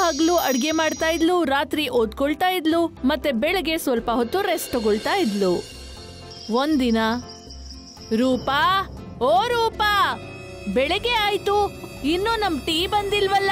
ಹಗಲು ಅಡ್ಗೆ ಮಾಡ್ತಾ ಇದ್ಲು ರಾತ್ರಿ ಓದ್ಕೊಳ್ತಾ ಇದ್ಲು ಮತ್ತೆ ಬೆಳಗ್ಗೆ ಸ್ವಲ್ಪ ಹೊತ್ತು ರೆಸ್ಟ್ ತಗೊಳ್ತಾ ಇದ್ಲು ಒಂದಿನ ರೂಪಾ ಓ ರೂಪಾ ಬೆಳಗ್ಗೆ ಆಯ್ತು ಇನ್ನೂ ನಮ್ ಟೀ ಬಂದಿಲ್ವಲ್ಲ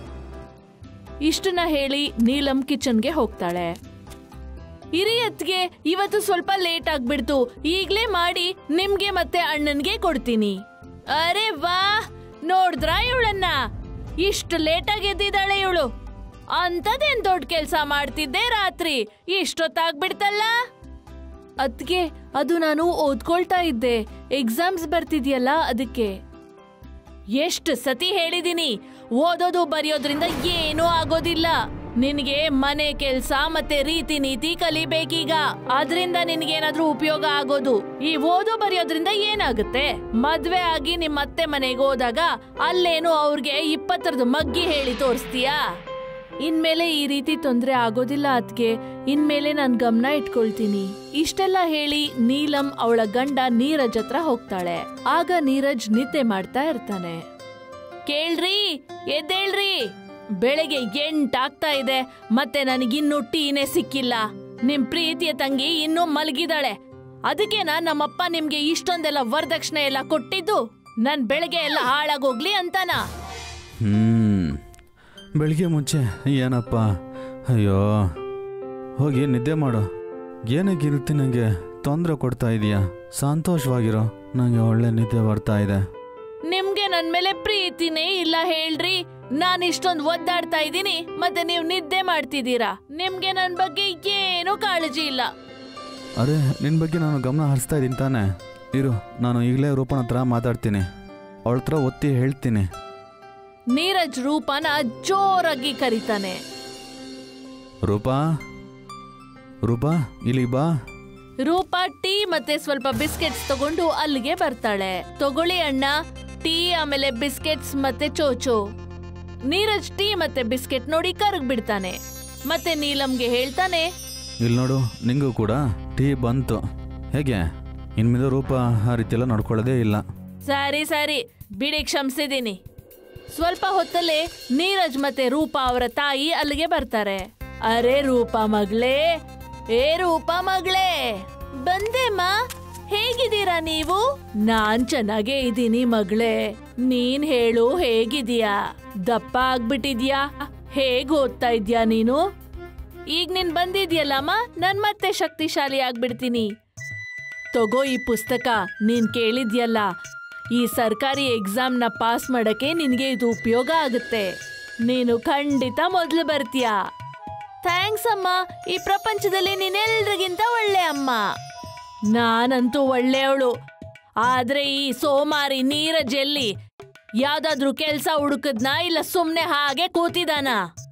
ಇಷ್ಟನ್ನ ಹೇಳಿ ನೀಲಂ ಕಿಚನ್ಗೆ ಹೋಗ್ತಾಳೆ ಹಿರಿಯತ್ಗೆ ಇವತ್ತು ಸ್ವಲ್ಪ ಲೇಟ್ ಆಗ್ಬಿಡ್ತು ಈಗ್ಲೇ ಮಾಡಿ ನಿಮ್ಗೆ ಮತ್ತೆ ಅಣ್ಣನ್ಗೆ ಕೊಡ್ತೀನಿ ಅರೆ ವಾ ನೋಡಿದ್ರ ಇವಳನ್ನ ಇಷ್ಟು ಲೇಟ್ ಆಗಿ ಎದ್ದಿದ್ದಾಳೆ ಇವಳು ಅಂತದೇನ್ ದೊಡ್ಡ ಕೆಲ್ಸ ಮಾಡ್ತಿದ್ದೆ ರಾತ್ರಿ ಇಷ್ಟೊತ್ತಾಗ್ಬಿಡ್ತಲ್ಲ ಅದ್ಗೆ ಅದು ನಾನು ಓದ್ಕೊಳ್ತಾ ಇದ್ದೆ ಎಕ್ಸಾಮ್ಸ್ ಬರ್ತಿದ್ಯಲ್ಲ ಅದಕ್ಕೆ ಎಷ್ಟು ಸತಿ ಹೇಳಿದೀನಿ ಓದೋದು ಬರೆಯೋದ್ರಿಂದ ಏನೂ ಆಗೋದಿಲ್ಲ ನಿನ್ಗೆ ಮನೆ ಕೆಲ್ಸ ಮತ್ತೆ ರೀತಿ ನೀತಿ ಕಲಿಬೇಕೀಗ ಅದ್ರಿಂದ ನಿನ್ಗೇನಾದ್ರೂ ಉಪಯೋಗ ಆಗೋದು ಈ ಓದೋ ಬರೆಯೋದ್ರಿಂದ ಏನಾಗುತ್ತೆ ಮದ್ವೆ ಆಗಿ ನಿಮ್ ಅತ್ತೆ ಮನೆಗೆ ಹೋದಾಗ ಅಲ್ಲೇನು ಅವ್ರಿಗೆ ಇಪ್ಪತ್ತರದ್ದು ಮಗ್ಗಿ ಹೇಳಿ ತೋರಿಸ್ತೀಯಾ ಇನ್ಮೇಲೆ ಈ ರೀತಿ ತೊಂದ್ರೆ ಆಗೋದಿಲ್ಲ ಅದ್ಗೆ ಇನ್ಮೇಲೆ ನಾನ್ ಗಮನ ಇಟ್ಕೊಳ್ತೀನಿ ಇಷ್ಟೆಲ್ಲ ಹೇಳಿ ನೀಲಂ ಅವಳ ಗಂಡ ನೀರಜ್ ಹತ್ರ ಹೋಗ್ತಾಳೆ ಆಗ ನೀರಜ್ ನಿದ್ದೆ ಮಾಡ್ತಾ ಇರ್ತಾನೆ ಕೇಳ್ರಿ ಎದ್ದೇಳ್ರಿ ಬೆಳಗ್ಗೆ ಎಂಟಾಗ್ತಾ ಇದೆ ಮತ್ತೆ ನನಗಿನ್ನೂ ಟೀನೇ ಸಿಕ್ಕಿಲ್ಲ ನಿಮ್ ಪ್ರೀತಿಯ ತಂಗಿ ಇನ್ನೂ ಮಲಗಿದಾಳೆ ಅದಕ್ಕೇನಾ ನಮ್ಮಪ್ಪ ನಿಮ್ಗೆ ಇಷ್ಟೊಂದೆಲ್ಲ ವರದಕ್ಷಿಣೆ ಎಲ್ಲ ಕೊಟ್ಟಿದ್ದು ನನ್ ಬೆಳಗ್ಗೆ ಎಲ್ಲ ಹಾಳಾಗೋಗ್ಲಿ ಅಂತಾನ ಹ್ಮ್ ಬೆಳಿಗ್ಗೆ ಮುಂಚೆ ಏನಪ್ಪ ಅಯ್ಯೋ ಹೋಗಿ ನಿದ್ದೆ ಮಾಡು ಏನಕ್ಕಿರುತ್ತೆ ನನಗೆ ತೊಂದರೆ ಕೊಡ್ತಾ ಇದೀಯಾ ಸಂತೋಷವಾಗಿರೋ ನನಗೆ ಒಳ್ಳೆ ನಿದ್ದೆ ಬರ್ತಾ ಇದೆ ನಿಮ್ಗೆ ನನ್ ಮೇಲೆ ಪ್ರೀತಿನೇ ಇಲ್ಲ ಹೇಳ್ರಿ ನಾನ್ ಇಷ್ಟೊಂದ್ ಒದ್ದಾಡ್ತಾ ಇದ್ದೀನಿ ಮತ್ತೆ ನೀವ್ ನಿದ್ದೆ ಮಾಡ್ತಿದ್ದೀರಾ ನಿಮ್ಗೆ ನನ್ ಬಗ್ಗೆ ಏನೂ ಕಾಳಜಿ ಇಲ್ಲ ಅರೆ ನಿನ್ನ ಬಗ್ಗೆ ನಾನು ಗಮನ ಹರಿಸ್ತಾ ಇದ್ದೀನಿ ತಾನೆ ಇರು ನಾನು ಈಗಲೇ ರೂಪನ ಹತ್ರ ಮಾತಾಡ್ತೀನಿ ಅವಳ ಹತ್ರ ಒತ್ತಿ ಹೇಳ್ತೀನಿ ನೀರಜ್ ರೂಪನ ಜೋರಾಗಿ ಕರೀತಾನೆ ರೂಪಾ ರೂಪಾ ಇಲ್ಲಿ ಬಾ ರೂಪ ಟೀ ಮತ್ತೆ ಸ್ವಲ್ಪ ಬಿಸ್ಕೆಟ್ಸ್ ತಗೊಂಡು ಅಲ್ಲಿಗೆ ಬರ್ತಾಳೆ ತಗೊಳ್ಳಿ ಅಣ್ಣ ಟೀ ಆಮೇಲೆ ಬಿಸ್ಕೆಟ್ಸ್ ಮತ್ತೆ ಚೋಚೋ ನೀರಜ್ ಟೀ ಮತ್ತೆ ಬಿಸ್ಕೆಟ್ ನೋಡಿ ಕರಗ್ ಬಿಡ್ತಾನೆ ಮತ್ತೆ ನೀಲಂಗೆ ಹೇಳ್ತಾನೆ ಇಲ್ಲಿ ನೋಡು ನಿಂಗೂ ಕೂಡ ಟೀ ಬಂತು ಹೇಗೆ ಇನ್ಮೇಲೆ ರೂಪ ಆ ರೀತಿ ಎಲ್ಲ ನಡ್ಕೊಳ್ಳೋದೇ ಇಲ್ಲ ಸರಿ ಸರಿ ಬಿಡಿ ಕ್ಷಮಿಸಿದೀನಿ ಸ್ವಲ್ಪ ಹೊತ್ತಲ್ಲೇ ನೀರಜ್ ಮತ್ತೆ ರೂಪಾ ಅವರ ತಾಯಿ ಅಲ್ಲಿಗೆ ಬರ್ತಾರೆ ಅರೆ ರೂಪಾ ಮಗಳೇ ಏ ರೂಪಾ ಮಗಳೇ ಬಂದೆಮ್ಮ ಹೇಗಿದ್ದೀರಾ ನೀವು ನಾನ್ ಚೆನ್ನಾಗೇ ಇದ್ದೀನಿ ಮಗಳೇ ನೀನ್ ಹೇಳು ಹೇಗಿದೀಯಾ ದಪ್ಪ ಆಗ್ಬಿಟ್ಟಿದ್ಯಾ ಹೇಗ್ ಓದ್ತಾ ಇದ್ಯಾ ನೀನು ಈಗ ನೀನ್ ಬಂದಿದ್ಯಲ್ಲಮ್ಮ ನಾನ್ ಮತ್ತೆ ಶಕ್ತಿಶಾಲಿ ಆಗ್ಬಿಡ್ತೀನಿ ತಗೋ ಈ ಪುಸ್ತಕ ನೀನ್ ಕೇಳಿದ್ಯಲ್ಲ ಈ ಸರ್ಕಾರಿ ಎಕ್ಸಾಮ್ನ ಪಾಸ್ ಮಾಡಕ್ಕೆ ನಿನ್ಗೆ ಇದು ಉಪಯೋಗ ಆಗುತ್ತೆ ನೀನು ಖಂಡಿತ ಮೊದಲು ಬರ್ತೀಯ ಥ್ಯಾಂಕ್ಸ್ ಅಮ್ಮ ಈ ಪ್ರಪಂಚದಲ್ಲಿ ನೀನೆಲ್ರಿಗಿಂತ ಒಳ್ಳೆ ಅಮ್ಮ ನಾನಂತೂ ಒಳ್ಳೆಯವಳು ಆದ್ರೆ ಈ ಸೋಮಾರಿ ನೀರಜೆಲ್ಲಿ ಯಾವ್ದಾದ್ರೂ ಕೆಲ್ಸ ಹುಡುಕದ್ನ ಇಲ್ಲ ಸುಮ್ನೆ ಹಾಗೆ ಕೂತಿದಾನ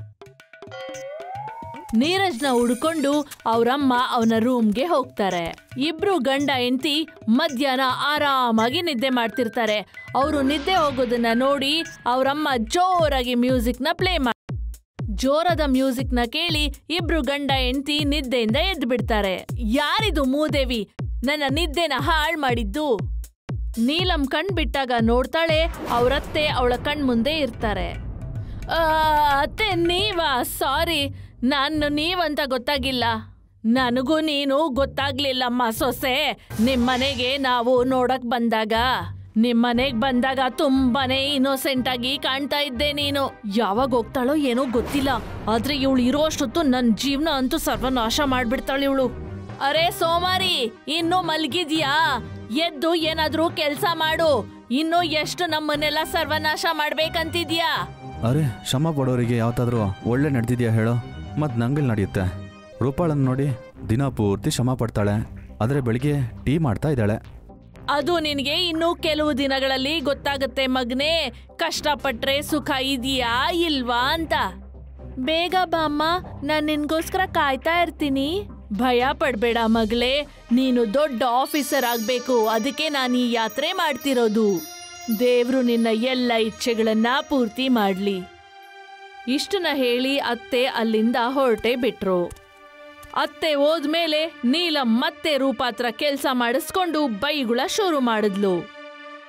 ನೀರಜ್ನ ಹುಡ್ಕೊಂಡು ಅವರಮ್ಮ ಅವನ ರೂಮ್ಗೆ ಹೋಗ್ತಾರೆ ಇಬ್ರು ಗಂಡ ಹೆಂಡತಿ ಮಧ್ಯಾಹ್ನ ಆರಾಮಾಗಿ ನಿದ್ದೆ ಮಾಡ್ತಿರ್ತಾರೆ ಅವರು ನಿದ್ದೆ ಹೋಗೋದನ್ನ ನೋಡಿ ಅವರಮ್ಮ ಜೋರಾಗಿ ಮ್ಯೂಸಿಕ್ನ ಪ್ಲೇ ಮಾಡಿ ಜೋರದ ಮ್ಯೂಸಿಕ್ನ ಕೇಳಿ ಇಬ್ರು ಗಂಡ ಹೆಂಡತಿ ನಿದ್ದೆಯಿಂದ ಎದ್ದು ಬಿಡ್ತಾರೆ ಯಾರಿದು ಮೂದೇವಿ ನನ್ನ ನಿದ್ದೆನ ಹಾಳ್ ಮಾಡಿದ್ದು ನೀಲಂ ಕಣ್ ಬಿಟ್ಟಾಗ ನೋಡ್ತಾಳೆ ಅವರತ್ತೆ ಅವಳ ಕಣ್ ಮುಂದೆ ಇರ್ತಾರೆ ಆ, ಅತ್ತೆ ನೀವಾ ಸಾರಿ ನಾನು ನೀವಂತ ಗೊತ್ತಾಗಿಲ್ಲ ನನಗೂ ನೀನು ಗೊತ್ತಾಗ್ಲಿಲ್ಲಮ್ಮ ಸೊಸೆ ನಿಮ್ಮನೆಗೆ ನಾವು ನೋಡಕ್ ಬಂದಾಗ ನಿಮ್ಮನೆಗ್ ಬಂದಾಗ ತುಂಬಾನೇ ಇನ್ನೋಸೆಂಟ್ ಆಗಿ ಕಾಣ್ತಾ ಇದ್ದೆ ನೀನು ಯಾವಾಗ ಹೋಗ್ತಾಳೋ ಏನೋ ಗೊತ್ತಿಲ್ಲ ಆದ್ರೆ ಇವಳು ಇರೋ ಅಷ್ಟೊತ್ತು ನನ್ ಜೀವನ ಅಂತೂ ಸರ್ವನಾಶ ಮಾಡ್ಬಿಡ್ತಾಳೆ ಇವಳು ಅರೆ ಸೋಮಾರಿ ಇನ್ನು ಮಲ್ಗಿದ್ಯಾ ಎದ್ದು ಏನಾದ್ರೂ ಕೆಲ್ಸ ಮಾಡು ಇನ್ನು ಎಷ್ಟು ನಮ್ಮನ್ನೆಲ್ಲ ಸರ್ವನಾಶ ಮಾಡ್ಬೇಕಂತಿದ್ಯಾ ಅರೆ ಶ್ರಮ ಪಡೋರಿಗೆ ಯಾವತ್ತಾದ್ರೂ ಒಳ್ಳೆ ನಡೆದಿದ್ಯಾ ಹೇಳೋ ಮತ್ತು ನಂಗಲ್ ನಡೆಯುತ್ತೆ ರೂಪಾಳನ್ನು ನೋಡಿ ದಿನ ಪೂರ್ತಿ ಶ್ರಮ ಪಡ್ತಾಳೆ ಆದರೆ ಬೆಳಿಗ್ಗೆ ಟೀ ಮಾಡ್ತಾ ಇದ್ದಾಳೆ ಅದು ನಿನಗೆ ಇನ್ನು ಕೆಲವು ದಿನಗಳಲ್ಲಿ ಗೊತ್ತಾಗುತ್ತೆ ಮಗ್ನೆ ಕಷ್ಟಪಟ್ರೆ ಸುಖ ಇದೆಯಾ ಇಲ್ವಾ ಅಂತ ಬೇಗ ಬಾಮ್ಮ ನಾನ್ ನಿನ್ಗೋಸ್ಕರ ಕಾಯ್ತಾ ಇರ್ತೀನಿ ಭಯ ಪಡ್ಬೇಡ ಮಗಳೇ ನೀನು ದೊಡ್ಡ ಆಫೀಸರ್ ಆಗ್ಬೇಕು ಅದಕ್ಕೆ ನಾನು ಈ ಯಾತ್ರೆ ಮಾಡ್ತಿರೋದು ದೇವ್ರು ನಿನ್ನ ಎಲ್ಲ ಇಚ್ಛೆಗಳನ್ನ ಪೂರ್ತಿ ಮಾಡ್ಲಿ ಇಷ್ಟನ್ನ ಹೇಳಿ ಅತ್ತೆ ಅಲ್ಲಿಂದ ಹೊರಟೆ ಬಿಟ್ರು ಅತ್ತೆ ಹೋದ್ಮೇಲೆ ನೀಲಂ ಮತ್ತೆ ರೂಪ ಹತ್ರ ಕೆಲ್ಸ ಮಾಡಿಸ್ಕೊಂಡು ಬೈಗುಳ ಶುರು ಮಾಡಿದ್ಲು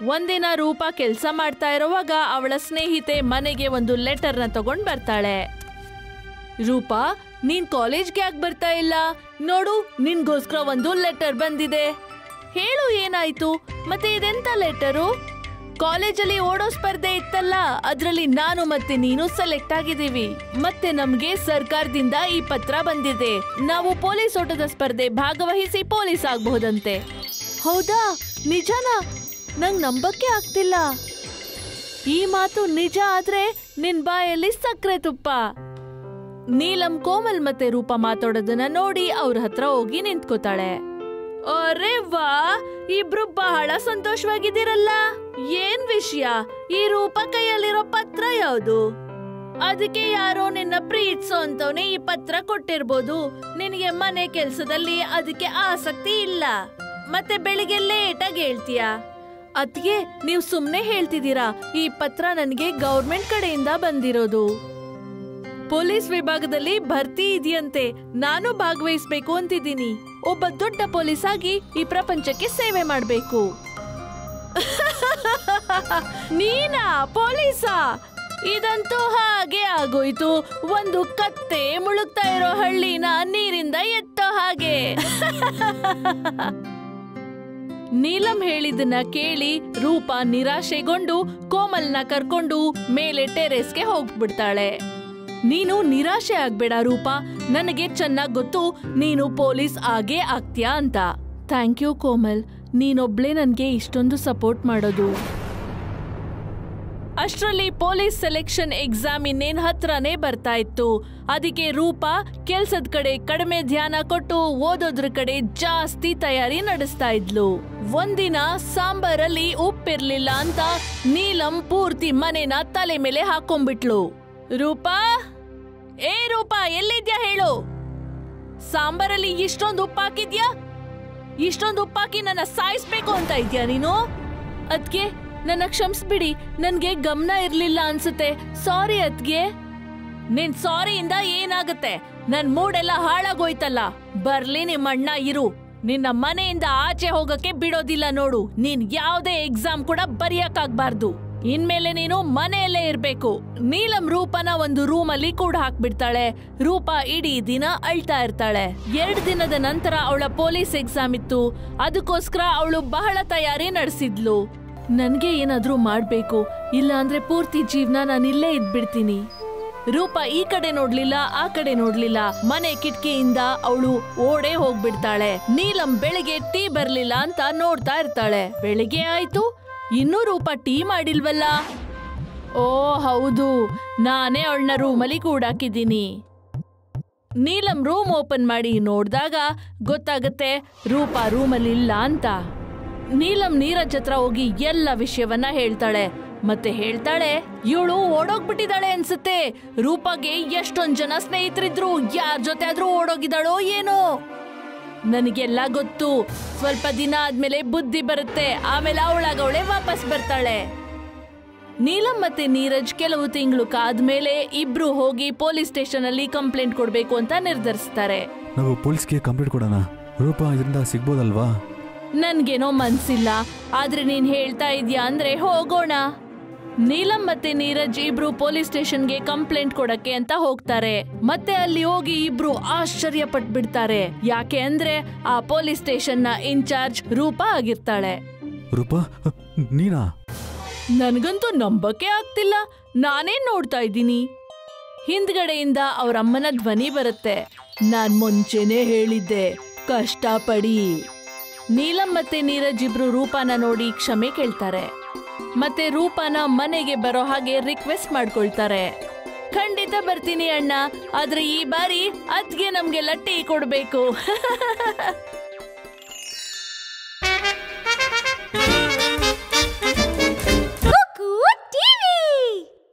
ಒಂದಿನ ರೂಪಾ ಕೆಲ್ಸ ಮಾಡ್ತಾ ಇರುವಾಗ ಅವಳ ಸ್ನೇಹಿತೆ ಮನೆಗೆ ಒಂದು ಲೆಟರ್ನ ತಗೊಂಡ್ ಬರ್ತಾಳೆ ರೂಪಾ ನೀನ್ ಕಾಲೇಜ್ಗೆ ಯಾಕೆ ಬರ್ತಾ ಇಲ್ಲ ನೋಡು ನಿನ್ಗೋಸ್ಕರ ಒಂದು ಲೆಟರ್ ಬಂದಿದೆ ಹೇಳು ಏನಾಯ್ತು ಮತ್ತೆ ಇದೆಂತ ಲೆಟರು ಕಾಲೇಜಲ್ಲಿ ಓಡೋ ಸ್ಪರ್ಧೆ ಇತ್ತಲ್ಲ ಅದ್ರಲ್ಲಿ ನಾನು ಮತ್ತೆ ನೀನು ಸೆಲೆಕ್ಟ್ ಆಗಿದ್ದೀವಿ ಮತ್ತೆ ನಮ್ಗೆ ಸರ್ಕಾರದಿಂದ ಈ ಪತ್ರ ಬಂದಿದೆ ನಾವು ಪೊಲೀಸ್ ಓಟದ ಸ್ಪರ್ಧೆ ಭಾಗವಹಿಸಿ ಪೊಲೀಸ್ ಆಗ್ಬಹುದಂತೆ ಹೌದಾ ನಿಜನಾ ನಂಗ್ ನಂಬಕ್ಕೆ ಆಗ್ತಿಲ್ಲ ಈ ಮಾತು ನಿಜ ಆದ್ರೆ ನಿನ್ ಬಾಯಲ್ಲಿ ಸಕ್ಕರೆ ತುಪ್ಪ ನೀಲಂ ಕೋಮಲ್ ಮತ್ತೆ ರೂಪ ಮಾತಾಡೋದನ್ನ ನೋಡಿ ಅವ್ರ ಹತ್ರ ಹೋಗಿ ನಿಂತ್ಕೋತಾಳೆ ಅರೆ ವಾ ಇಬ್ರು ಬಹಳ ಸಂತೋಷವಾಗಿದ್ದೀರಲ್ಲ ಏನ್ ವಿಷಯ ಈ ರೂಪ ಕೈಯಲ್ಲಿರೋ ಪತ್ರ ಯಾವುದು ಅದಕ್ಕೆ ಯಾರೋ ನಿನ್ನ ಪ್ರೀತಿಸೋ ಅಂತವನೇ ಈ ಪತ್ರ ಕೊಟ್ಟಿರ್ಬೋದು ನಿನಗೆ ಮನೆ ಕೆಲ್ಸದಲ್ಲಿ ಅದಕ್ಕೆ ಆಸಕ್ತಿ ಇಲ್ಲ ಮತ್ತೆ ಬೆಳಿಗ್ಗೆ ಲೇಟ್ ಆಗಿ ಹೇಳ್ತೀಯ ಅದ್ಗೆ ನೀವು ಸುಮ್ನೆ ಹೇಳ್ತಿದ್ದೀರಾ ಈ ಪತ್ರ ನನಗೆ ಗೌರ್ಮೆಂಟ್ ಕಡೆಯಿಂದ ಬಂದಿರೋದು ಪೊಲೀಸ್ ವಿಭಾಗದಲ್ಲಿ ಭರ್ತಿ ಇದೆಯಂತೆ ನಾನು ಭಾಗವಹಿಸ್ಬೇಕು ಅಂತಿದ್ದೀನಿ ಒಬ್ಬ ದೊಡ್ಡ ಪೊಲೀಸ್ ಆಗಿ ಈ ಪ್ರಪಂಚಕ್ಕೆ ಸೇವೆ ಮಾಡ್ಬೇಕು ನೀನಾ ಪೊಲೀಸಾ ಇದಂತೂ ಹಾಗೆ ಆಗೋಯ್ತು ಒಂದು ಕತ್ತೆ ಮುಳುಗ್ತಾ ಇರೋ ಹಳ್ಳಿನ ನೀರಿಂದ ಎತ್ತೋ ಹಾಗೆ ನೀಲಂ ಹೇಳಿದ್ದನ್ನ ಕೇಳಿ ರೂಪ ನಿರಾಶೆಗೊಂಡು ಕೋಮಲ್ನ ಕರ್ಕೊಂಡು ಮೇಲೆ ಟೆರೆಸ್ಗೆ ಹೋಗ್ಬಿಡ್ತಾಳೆ ನೀನು ನಿರಾಶೆ ಆಗ್ಬೇಡ ರೂಪ ನನಗೆ ಚೆನ್ನಾಗ್ ಗೊತ್ತು ನೀನು ಪೊಲೀಸ್ ಆಗೇ ಆಗ್ತೀಯಾ ಅಂತ ಥ್ಯಾಂಕ್ ಯು ಕೋಮಲ್ ನೀನೊಬ್ಳೆ ನನ್ಗೆ ಇಷ್ಟೊಂದು ಸಪೋರ್ಟ್ ಮಾಡೋದು ಅಷ್ಟರಲ್ಲಿ ಪೊಲೀಸ್ ಸೆಲೆಕ್ಷನ್ ಎಕ್ಸಾಮ್ ಇನ್ನೇನ್ ಹತ್ರನೇ ಬರ್ತಾ ಇತ್ತು ಅದಕ್ಕೆ ರೂಪ ಕೆಲ್ಸದ ಕಡೆ ಕಡಿಮೆ ಧ್ಯಾನ ಕೊಟ್ಟು ಓದೋದ್ರ ಕಡೆ ಜಾಸ್ತಿ ತಯಾರಿ ನಡೆಸ್ತಾ ಇದ್ಲು ಒಂದಿನ ಸಾಂಬಾರಲ್ಲಿ ಉಪ್ಪಿರ್ಲಿಲ್ಲ ಅಂತ ನೀಲಂ ಪೂರ್ತಿ ಮನೆನ ತಲೆ ಮೇಲೆ ಹಾಕೊಂಡ್ಬಿಟ್ಲು ರೂಪಾ ಏ ರೂಪಾ ಎಲ್ಲಿದ್ಯಾ ಹೇಳು ಸಾಂಬಾರಲ್ಲಿ ಇಷ್ಟೊಂದು ಉಪ್ಪು ಹಾಕಿದ್ಯಾ ಇಷ್ಟೊಂದು ಉಪ್ಪಾಕಿ ನನ್ನ ಸಾಯಿಸ್ಬೇಕು ಅಂತ ಇದ್ಯಾ ನೀನು ಅದ್ಗೆ ನನ್ನ ಕ್ಷಮಿಸ್ಬಿಡಿ ನನ್ಗೆ ಗಮನ ಇರ್ಲಿಲ್ಲ ಅನ್ಸುತ್ತೆ ಸಾರಿ ಅದ್ಗೆ ನಿನ್ ಸಾರಿಯಿಂದ ಏನಾಗುತ್ತೆ ನನ್ ಮೂಡೆಲ್ಲ ಹಾಳಾಗೋಯ್ತಲ್ಲ ಬರ್ಲಿ ನಿಮ್ಮ ಅಣ್ಣ ಇರು ನಿನ್ನ ಮನೆಯಿಂದ ಆಚೆ ಹೋಗಕ್ಕೆ ಬಿಡೋದಿಲ್ಲ ನೋಡು ನೀನ್ ಯಾವ್ದೇ ಎಕ್ಸಾಮ್ ಕೂಡ ಬರೆಯಕ್ಕಾಗ್ಬಾರ್ದು ಇನ್ಮೇಲೆ ನೀನು ಮನೆಯಲ್ಲೇ ಇರ್ಬೇಕು ನೀಲಂ ರೂಪನ ಒಂದು ರೂಮ್ ಅಲ್ಲಿ ಕೂಡ ಹಾಕ್ಬಿಡ್ತಾಳೆ ರೂಪ ಇಡೀ ದಿನ ಅಳ್ತಾ ಇರ್ತಾಳೆ ಎರಡ್ ದಿನದ ನಂತರ ಅವಳ ಪೊಲೀಸ್ ಎಕ್ಸಾಮ್ ಇತ್ತು ಅದಕ್ಕೋಸ್ಕರ ಅವಳು ಬಹಳ ತಯಾರಿ ನಡೆಸಿದ್ಲು ನನ್ಗೆ ಏನಾದ್ರೂ ಮಾಡ್ಬೇಕು ಇಲ್ಲ ಅಂದ್ರೆ ಪೂರ್ತಿ ಜೀವನ ನಾನು ಇಲ್ಲೇ ಇದ್ಬಿಡ್ತೀನಿ ರೂಪ ಈ ಕಡೆ ನೋಡ್ಲಿಲ್ಲ ಆ ಕಡೆ ನೋಡ್ಲಿಲ್ಲ ಮನೆ ಕಿಟಕಿಯಿಂದ ಅವಳು ಓಡೇ ಹೋಗ್ಬಿಡ್ತಾಳೆ ನೀಲಂ ಬೆಳಿಗ್ಗೆ ಟೀ ಬರ್ಲಿಲ್ಲ ಅಂತ ನೋಡ್ತಾ ಇರ್ತಾಳೆ ಬೆಳಿಗ್ಗೆ ಆಯ್ತು ಇನ್ನೂ ರೂಪ ಟೀ ಮಾಡಿಲ್ವಲ್ಲ ಓ ಹೌದು ನಾನೇ ಅವಳನ್ನ ರೂಮಲ್ಲಿ ಕೂಡಾಕಿದ್ದೀನಿ ನೀಲಂ ರೂಮ್ ಓಪನ್ ಮಾಡಿ ನೋಡ್ದಾಗ ಗೊತ್ತಾಗತ್ತೆ ರೂಪ ರೂಮಲ್ಲಿ ಇಲ್ಲ ಅಂತ ನೀಲಂ ನೀರಜ್ ಹತ್ರ ಹೋಗಿ ಎಲ್ಲ ವಿಷಯವನ್ನ ಹೇಳ್ತಾಳೆ ಮತ್ತೆ ಹೇಳ್ತಾಳೆ ಇವಳು ಓಡೋಗ್ಬಿಟ್ಟಿದ್ದಾಳೆ ಅನ್ಸುತ್ತೆ ರೂಪಾಗೆ ಎಷ್ಟೊಂದ್ ಜನ ಸ್ನೇಹಿತರಿದ್ರು ಯಾರ್ ಜೊತೆ ಆದ್ರೂ ಓಡೋಗಿದ್ದಾಳೋ ಏನೋ ನನಗೆಲ್ಲ ಗೊತ್ತು ಸ್ವಲ್ಪ ದಿನ ಆದ್ಮೇಲೆ ಬುದ್ಧಿ ಬರುತ್ತೆ ಆಮೇಲೆ ಅವಳಾಗವಳೆ ವಾಪಸ್ ಬರ್ತಾಳೆ ನೀಲಂ ಮತ್ತೆ ನೀರಜ್ ಕೆಲವು ತಿಂಗಳು ಕಾದ್ಮೇಲೆ ಇಬ್ರು ಹೋಗಿ ಪೊಲೀಸ್ ಸ್ಟೇಷನ್ ಅಲ್ಲಿ ಕಂಪ್ಲೇಂಟ್ ಕೊಡ್ಬೇಕು ಅಂತ ನಿರ್ಧರಿಸ್ತಾರೆ ನಾವು ಪೊಲೀಸ್ಗೆ ಕಂಪ್ಲೇಂಟ್ ಕೊಡೋಣ ರೂಪ ಇದರಿಂದ ಸಿಗ್ಬೋದಲ್ವಾ ನನ್ಗೇನೋ ಮನ್ಸಿಲ್ಲ ಆದ್ರೆ ನೀನ್ ಹೇಳ್ತಾ ಇದ್ಯಾ ಅಂದ್ರೆ ಹೋಗೋಣ ನೀಲಂ ಮತ್ತೆ ನೀರಜ್ ಇಬ್ರು ಪೊಲೀಸ್ ಸ್ಟೇಷನ್ಗೆ ಕಂಪ್ಲೇಂಟ್ ಕೊಡಕ್ಕೆ ಅಂತ ಹೋಗ್ತಾರೆ ಮತ್ತೆ ಅಲ್ಲಿ ಹೋಗಿ ಇಬ್ರು ಆಶ್ಚರ್ಯ ಪಟ್ಬಿಡ್ತಾರೆ ಯಾಕೆ ಅಂದ್ರೆ ಆ ಪೊಲೀಸ್ ಸ್ಟೇಷನ್ ನ ಇನ್ಚಾರ್ಜ್ ರೂಪಾ ಆಗಿರ್ತಾಳೆ ರೂಪ ನೀನಾ ನನ್ಗಂತೂ ನಂಬಕ್ಕೆ ಆಗ್ತಿಲ್ಲ ನಾನೇ ನೋಡ್ತಾ ಇದ್ದೀನಿ ಹಿಂದ್ಗಡೆಯಿಂದ ಅವ್ರ ಅಮ್ಮನ ಧ್ವನಿ ಬರುತ್ತೆ ನಾನ್ ಮುಂಚೆನೆ ಹೇಳಿದ್ದೆ ಕಷ್ಟ ಪಡಿ ನೀಲಂ ಮತ್ತೆ ನೀರಜ್ ಇಬ್ರು ರೂಪಾನ ನೋಡಿ ಕ್ಷಮೆ ಕೇಳ್ತಾರೆ ಮತ್ತೆ ರೂಪಾನ ಮನೆಗೆ ಬರೋ ಹಾಗೆ ರಿಕ್ವೆಸ್ಟ್ ಮಾಡ್ಕೊಳ್ತಾರೆ ಖಂಡಿತ ಬರ್ತೀನಿ ಅಣ್ಣ ಆದ್ರೆ ಈ ಬಾರಿ ಅದ್ಗೆ ನಮ್ಗೆಲ್ಲ ಟೀ ಕೊಡ್ಬೇಕು